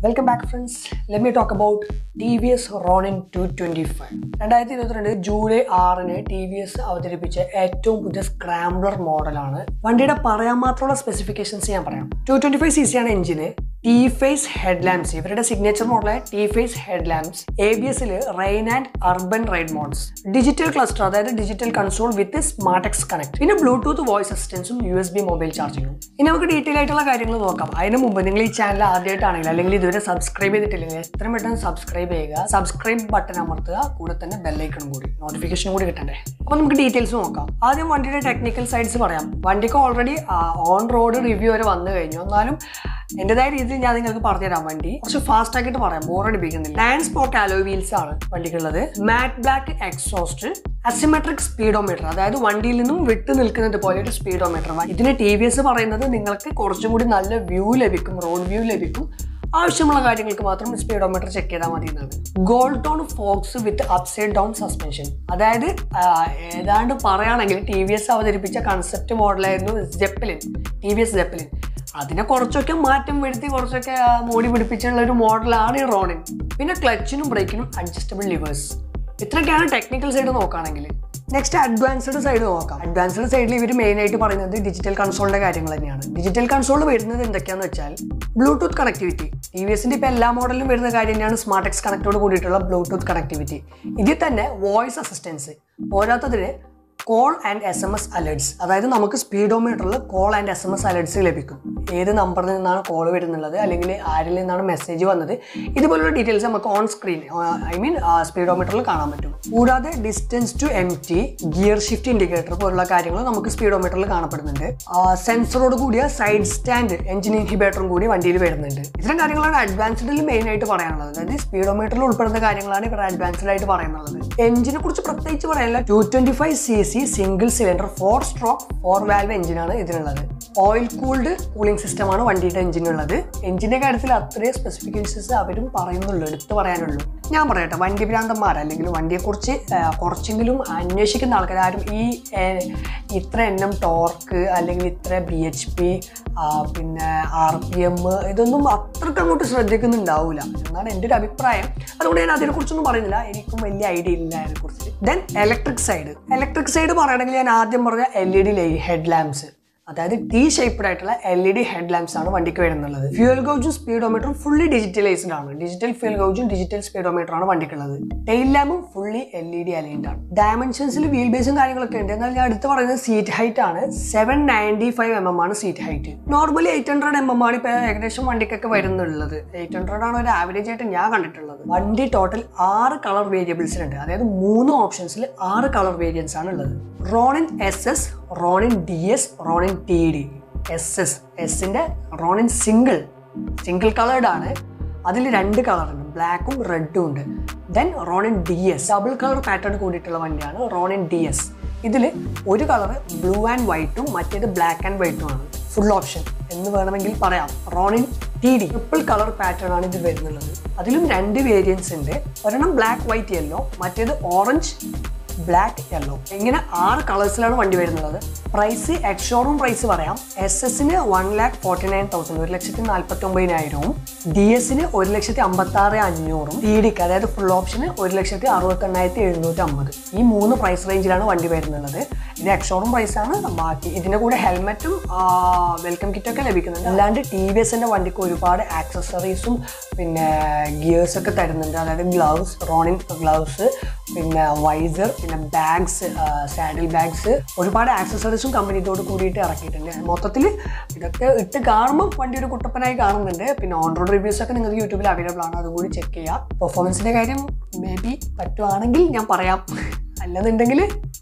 welcome back friends let me talk about T V S Ronin two twenty five രണ്ടായിരത്തി ഇരുപത്തിരണ്ട് July ആറിന് T V S അവതരിപ്പിച്ച ഏറ്റവും പുതിയ സ്ക്രാംബ്ലർ മോഡലാണ് വണ്ടിയുടെ പറയാൻ മാത്രമുള്ള സ്പെസിഫിക്കേഷൻസ് ഞാൻ പറയാം two twenty five C C ആണ് എഞ്ചിന് ടി ഫേസ് ഹെഡ് ലാംപ്സ് ഇവരുടെ സിഗ്നേച്ചർ മോഡലായ T face head lamps A B എസിൽ rain and urban ride modes digital cluster അതായത് digital console with smart X connect പിന്നെ ബ്ലൂടൂത്ത് വോയിസ് അസിസ്റ്റൻസും യു എസ് ബി മൊബൈൽ ചാർജിങ്ങും ഇനി നമുക്ക് ഡീറ്റെയിൽ ആയിട്ടുള്ള കാര്യങ്ങൾ നോക്കാം അതിന് മുമ്പ് നിങ്ങൾ ഈ ചാനൽ ആദ്യമായിട്ടാണെങ്കിൽ അല്ലെങ്കിൽ ഇതുവരെ സബ്സ്ക്രൈബ് ചെയ്തിട്ടില്ലെങ്കിൽ എത്രയും പെട്ടെന്ന് സബ്സ്ക്രൈബ് ചെയ്യുക സബ്സ്ക്രൈബ് ബട്ടൺ അമർത്തുക കൂടെ തന്നെ ബെല്ലൈക്കണും കൂടി നോട്ടിഫിക്കേഷൻ കൂടി കിട്ടണ്ടേ അപ്പോൾ നമുക്ക് ഡീറ്റെയിൽസ് നോക്കാം ആദ്യം വണ്ടിയുടെ ടെക്നിക്കൽ സൈഡ്സ് പറയാം വണ്ടിക്ക് ഓൾറെഡി ഓൺ റോഡ് റിവ്യൂ വരെ വന്നു കഴിഞ്ഞു എന്നാലും എൻ്റെതായ രീതിയിൽ ഞാൻ നിങ്ങൾക്ക് പറഞ്ഞുതരാം വണ്ടി കുറച്ച് ഫാസ്റ്റ് ആക്കിയിട്ട് പറയാം ബോറടിപ്പിക്കുന്നില്ല ലാൻഡ് സ്പോട്ട് അലോ വീൽസ് ആണ് വണ്ടിക്കുള്ളത് matte black exhaust asymmetric speedometer അതായത് വണ്ടിയിൽ നിന്നും വിട്ടു നിൽക്കുന്നത് പോലെ ഒരു സ്പീഡോമീറ്റർ ഇതിന് ടി വി എസ് പറയുന്നത് നിങ്ങൾക്ക് കുറച്ചും കൂടി നല്ല വ്യൂ ലഭിക്കും റോഡ് വ്യൂ ലഭിക്കും ആവശ്യമുള്ള കാര്യങ്ങൾക്ക് മാത്രം സ്പീഡോമീറ്റർ ചെക്ക് ചെയ്താൽ മതി എന്നാണ് gold tone forks with upside down suspension അതായത് ആ, ഏതാണ്ട് പറയുകയാണെങ്കിൽ ടി വി എസ് അവതരിപ്പിച്ച കൺസെപ്റ്റ് മോഡലായിരുന്നു Zeppelin T V S Zeppelin അതിനെ കുറച്ചൊക്കെ മാറ്റം വരുത്തി കുറച്ചൊക്കെ ആ, മോടി പിടിപ്പിച്ചുള്ള ഒരു മോഡലാണ് ഈ റോണിൻ പിന്നെ ക്ലച്ചിനും ബ്രേക്കിനും അഡ്ജസ്റ്റബിൾ ലിവേഴ്സ് ഇത്രയൊക്കെയാണ് ടെക്നിക്കൽ സൈഡ് നോക്കുകയാണെങ്കിൽ നെക്സ്റ്റ് അഡ്വാൻസ്ഡ് സൈഡ് നോക്കാം അഡ്വാൻസ്ഡ് സൈഡിൽ ഇവർ മെയിൻ ആയിട്ട് പറയുന്നത് ഡിജിറ്റൽ കൺസോളിന്റെ കാര്യങ്ങൾ തന്നെയാണ് ഡിജിറ്റൽ കൺസോൾ വരുന്നത് എന്തൊക്കെയാണെന്ന് വെച്ചാൽ ബ്ലൂടൂത്ത് കണക്ടിവിറ്റി ടി വി എസിന്റെ ഇപ്പോൾ എല്ലാ മോഡലിലും വരുന്ന കാര്യം തന്നെയാണ് സ്മാർട്ട് എക്സ് കണക്റ്റോട് കൂടിയിട്ടുള്ള ബ്ലൂടൂത്ത് കണക്ടിവിറ്റി ഇതിൽ തന്നെ വോയിസ് അസിസ്റ്റൻസ് പോരാത്തതിന് call and S M S alerts അതായത് നമുക്ക് സ്പീഡോമീറ്ററിൽ call and S M S alerts ലഭിക്കും ഏത് നമ്പറിൽ നിന്നാണ് കോൾ വരുന്നുള്ളത് അല്ലെങ്കിൽ ആരിൽ നിന്നാണ് മെസ്സേജ് വന്നത് ഇതുപോലുള്ള ഡീറ്റെയിൽസ് നമുക്ക് ഓൺ സ്ക്രീൻ ഐ മീൻ സ്പീഡോമീറ്ററിൽ കാണാൻ പറ്റും കൂടാതെ distance to empty gear shift indicator പോലുള്ള കാര്യങ്ങൾ നമുക്ക് സ്പീഡോമീറ്ററിൽ കാണപ്പെടുന്നുണ്ട് സെൻസറോട് കൂടിയ സൈഡ് സ്റ്റാൻഡ് എഞ്ചിൻ ഇൻഹിബേറ്ററും കൂടി വണ്ടിയിൽ വരുന്നുണ്ട് ഇത്തരം കാര്യങ്ങളാണ് അഡ്വാൻസ്ഡിൽ മെയിൻ ആയിട്ട് പറയാനുള്ളത് അതായത് സ്പീഡോമീറ്ററിൽ ഉൾപ്പെടുന്ന കാര്യങ്ങളാണ് ഇവർ അഡ്വാൻസ്ഡ് ആയിട്ട് പറയുന്നത് എഞ്ചിനെ കുറിച്ച് പ്രത്യേകിച്ച് പറയാനില്ല two twenty five C C single cylinder four stroke four valve എഞ്ചിനാണ് ഇതിനുള്ളത് ഓയിൽ കൂൾഡ് കൂളിംഗ് സിസ്റ്റമാണ് വണ്ടിയുടെ എഞ്ചിനുള്ളത് എഞ്ചിന്റെ കാര്യത്തിൽ അത്രയും സ്പെസിഫിക്കേഷൻസ് അവരും പറയുന്നുള്ളൂ എടുത്തു പറയാനുള്ളൂ ഞാൻ പറയട്ടെ വണ്ടി ഭ്രാന്തന്മാർ അല്ലെങ്കിൽ വണ്ടിയെക്കുറിച്ച് ആ, കുറച്ചെങ്കിലും അന്വേഷിക്കുന്ന ആൾക്കാർ ആരും ഈ ആ, ഇത്ര എണ്ണം ടോർക്ക് അല്ലെങ്കിൽ ഇത്ര ബി എച്ച് പി പിന്നെ ആർ പി എം ഇതൊന്നും അത്രയ്ക്ക് അങ്ങോട്ട് ശ്രദ്ധിക്കുന്നുണ്ടാവില്ല എന്നാണ് എൻ്റെ ഒരു അഭിപ്രായം അതുകൊണ്ട് ഞാൻ അതിനെക്കുറിച്ചൊന്നും പറയുന്നില്ല എനിക്കും വലിയ ഐഡിയ ഇല്ല അതിനെക്കുറിച്ച് then electric side electric side പറയുകയാണെങ്കിൽ ഞാൻ ആദ്യം പറഞ്ഞ L E D head lamps അതായത് ടി ഷേപ്ഡ് ആയിട്ടുള്ള L E D head lamps ആണ് വണ്ടിക്ക് വരുന്നുള്ളത് ഫ്യൂൽ ഗൗജും സ്പീഡോമീറ്ററും ഫുള്ളി ഡിജിറ്റലൈസ്ഡ് ആണ് ഡിജിറ്റൽ ഫ്യൂൽ ഗൗജും ഡിജിറ്റൽ സ്പീഡോമീറ്റർ ആണ് വണ്ടിക്കുള്ളത് ടെയിൽ ലാമ്പും fully L E D aligned ആണ് ഡയമെൻഷൻസിൽ വീൽ ബേസും കാര്യങ്ങളൊക്കെ ഉണ്ട് എന്നാൽ ഞാൻ അടുത്ത് പറയുന്നത് സീറ്റ് ഹൈറ്റ് ആണ് seven ninety five M M ആണ് seat height normally eight hundred M M ആണ് ഇപ്പോൾ ഏകദേശം വണ്ടിക്കൊക്കെ വരുന്നുള്ളത് എയ്റ്റ് ഹൺഡ്രഡ് ആണ് ഒരു ആവറേജ് ആയിട്ട് ഞാൻ കണ്ടിട്ടുള്ളത് വണ്ടി ടോട്ടൽ ആറ് കളർ വേരിയബിൾസിലുണ്ട് അതായത് മൂന്ന് ഓപ്ഷൻസിൽ ആറ് കളർ വേരിയൻസ് ആണ് ഉള്ളത് Ronin S S Ronin D S Ronin T D S S എസിന്റെ റോണിൻ സിംഗിൾ സിംഗിൾ കളേർഡ് ആണ് അതിൽ രണ്ട് കളറുണ്ട് ബ്ലാക്കും റെഡും ഉണ്ട് then Ronin D S double colour pattern കൂടിയിട്ടുള്ള വണ്ടിയാണ് റോണിൻ ഡി എസ് ഇതിൽ ഒരു കളർ ബ്ലൂ ആൻഡ് വൈറ്റും മറ്റേത് ബ്ലാക്ക് ആൻഡ് വൈറ്റും ആണ് ഫുൾ ഓപ്ഷൻ എന്ന് വേണമെങ്കിൽ പറയാം Ronin T D triple colour pattern ആണ് ഇതിൽ വരുന്നുള്ളത് അതിലും രണ്ട് വേരിയൻസ് ഉണ്ട് ഒരെണ്ണം ബ്ലാക്ക് വൈറ്റ് യെല്ലോ മറ്റേത് ഓറഞ്ച് ബ്ലാക്ക് യെല്ലോ ഇങ്ങനെ ആറ് കളേഴ്സിലാണ് വണ്ടി വരുന്നത് പ്രൈസ് എക്സ്ഷോറൂം പ്രൈസ് പറയാം എസ് എസിന് one lakh forty nine thousand ഒരു ലക്ഷത്തി നാൽപ്പത്തി ഒമ്പതിനായിരവും ഡി എസിന് ഒരു ലക്ഷത്തി അമ്പത്തി ആറ് അഞ്ഞൂറും ടി ഡിക്ക് അതായത് ഫുൾ ഓപ്ഷന് ഒരു ലക്ഷത്തി അറുപത്തി എണ്ണായിരത്തി എഴുന്നൂറ്റി അമ്പത് ഈ മൂന്ന് പ്രൈസ് റേഞ്ചിലാണ് വണ്ടി വരുന്നത് ഇത് എക്സ്ഷോറൂം പ്രൈസ് ആണ് ബാക്കി ഇതിന്റെ കൂടെ ഹെൽമെറ്റും വെൽക്കം കിറ്റൊക്കെ ലഭിക്കുന്നുണ്ട് അല്ലാണ്ട് ടി വി എസിന്റെ വണ്ടിക്ക് ഒരുപാട് ആക്സസറീസും പിന്നെ ഗിയേഴ്സ് ഒക്കെ തരുന്നുണ്ട് അതായത് ഗ്ലൗസ് റോണിംഗ് ഗ്ലൗസ് പിന്നെ വൈസർ പിന്നെ ബാഗ്സ് സാഡിൽ ബാഗ്സ് ഒരുപാട് ആക്സസറീസും കമ്പനി ഇതോട് കൂടിയിട്ട് ഇറക്കിയിട്ടുണ്ട് മൊത്തത്തിൽ ഇതൊക്കെ ഇട്ട് കാണുമ്പോൾ വണ്ടി ഒരു കുട്ടപ്പനായി കാണുന്നുണ്ട് പിന്നെ ഓൺ റോഡ് റിവ്യൂസ് ഒക്കെ നിങ്ങൾക്ക് യൂട്യൂബിൽ അവൈലബിൾ ആണ് അതുകൂടി ചെക്ക് ചെയ്യുക പെർഫോമൻസിന്റെ കാര്യം മേ ബി പറ്റുവാണെങ്കിൽ ഞാൻ പറയാം അല്ലെന്നുണ്ടെങ്കിൽ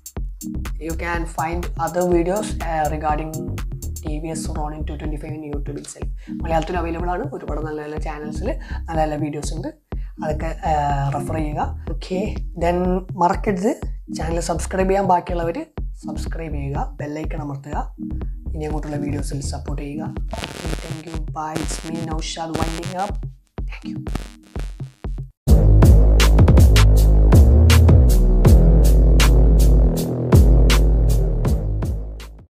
you can find other videos regarding T V S Ronin two twenty five യൂട്യൂബിൽ സെൽഫ് മലയാളത്തിൽ അവൈലബിൾ ആണ് ഒരുപാട് നല്ല നല്ല ചാനൽസിൽ നല്ല നല്ല വീഡിയോസ് ഉണ്ട് അതൊക്കെ റെഫർ ചെയ്യുക ഓക്കെ ദെൻ മറക്കരുത് ചാനൽ സബ്സ്ക്രൈബ് ചെയ്യാൻ ബാക്കിയുള്ളവർ സബ്സ്ക്രൈബ് ചെയ്യുക ബെല്ലൈക്കൺ അമർത്തുക ഇനി അങ്ങോട്ടുള്ള വീഡിയോസിൽ സപ്പോർട്ട് ചെയ്യുക thank you bye it's me Naushad winding up thank U